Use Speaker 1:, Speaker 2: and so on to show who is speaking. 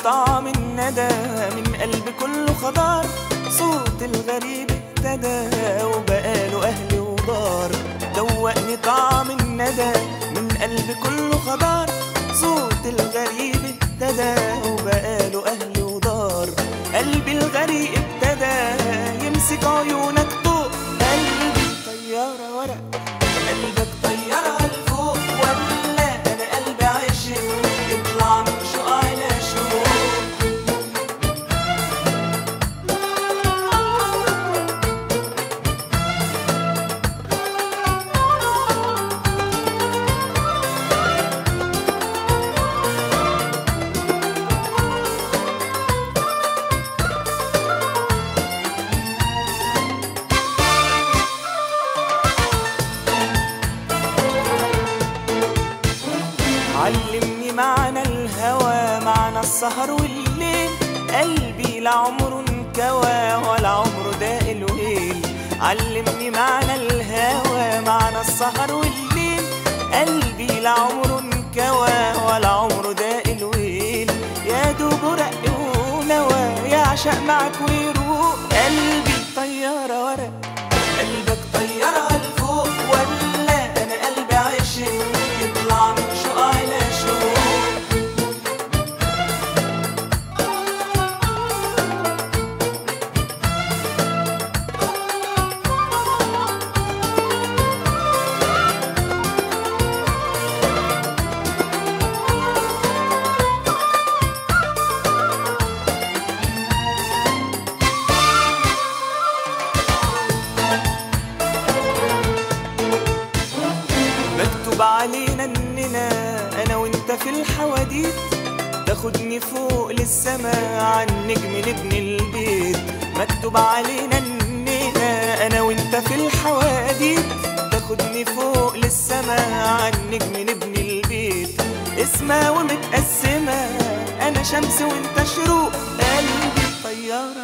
Speaker 1: طعم الندى من قلب كله خضار صوت الغريب ابتدى وبقاله أهل ودار دوقني طعم الندى من قلب كله خضار صوت الغريب ابتدى وبقاله أهل ودار قلبي الغريب ابتدى يمسك عيونك طوق قلبي طيارة ورق قلبك طيارة لفوق ولا أنا قلبي عشق يطلع من شوق على شوق علمني معنى الهوى معنى السهر والليل قلبي لا عمره انكوى ولا عمره داق الويل علمني معنى الهوى معنى السهر والليل قلبي لا عمره انكوى ولا عمره داق الويل يا دوب رق ونوى يعشق معك ويروق قلبي طيارة ورق قلبك طيارة لفوق ولا أنا قلبي عشق يطلع من شوق على شوق مكتوب علينا اننا انا وانت في الحواديت تاخدني فوق للسما عن نجم نبني البيت مكتوب علينا اننا انا وانت في الحواديت تاخدني فوق للسما عن نجم نبني البيت اسمها ومتقسمة انا شمس وانت شروق قلبي طيارة